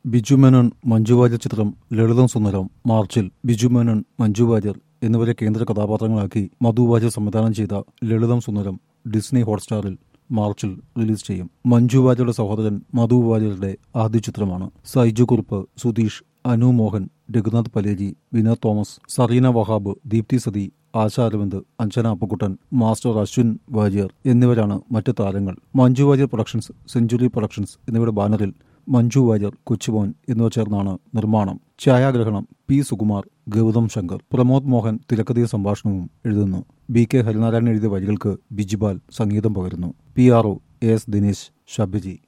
ബിജു മേനോൻ മഞ്ജു വാര്യർ ചിത്രം ലളിതം സുന്ദരം മാർച്ചിൽ ബിജു മേനോൻ മഞ്ജു വാര്യർ എന്നിവരെ കേന്ദ്ര കഥാപാത്രങ്ങളാക്കി മധു വാര്യർ സംവിധാനം ചെയ്ത ലളിതം സുന്ദരം ഡിസ്നി ഹോട്ട്സ്റ്റാറിൽ മാർച്ചിൽ റിലീസ് ചെയ്യും മഞ്ജു വാര്യരുടെ സഹോദരൻ മധു വാര്യരുടെ ആദ്യ ചിത്രമാണ് സൈജു കുറുപ്പ് സുധീഷ് അനു മോഹൻ രഘുനാഥ് പലേജി വിനോദ് തോമസ് സറീന വഹാബ് ദീപ്തി സതി ആശ അരവിന്ദ് അഞ്ജന അപ്പുക്കുട്ടൻ മാസ്റ്റർ അശ്വിൻ വാര്യർ എന്നിവരാണ് മറ്റ് താരങ്ങൾ Manju Warrier productions century productions എന്നിവയുടെ ബാനറിൽ മഞ്ജു വാര്യർ കൊച്ചുമോൻ എന്നിവ ചേർന്നാണ് നിർമ്മാണം ഛായാഗ്രഹണം പി സുകുമാർ ഗൗതം ശങ്കർ പ്രമോദ് മോഹൻ തിരക്കഥീയ സംഭാഷണവും എഴുതുന്നു ബി കെ ഹരിനാരായണൻ എഴുതിയ വരികൾക്ക് ബിജിബാൽ സംഗീതം പകരുന്നു P R O A S Dinesh ഷബിജി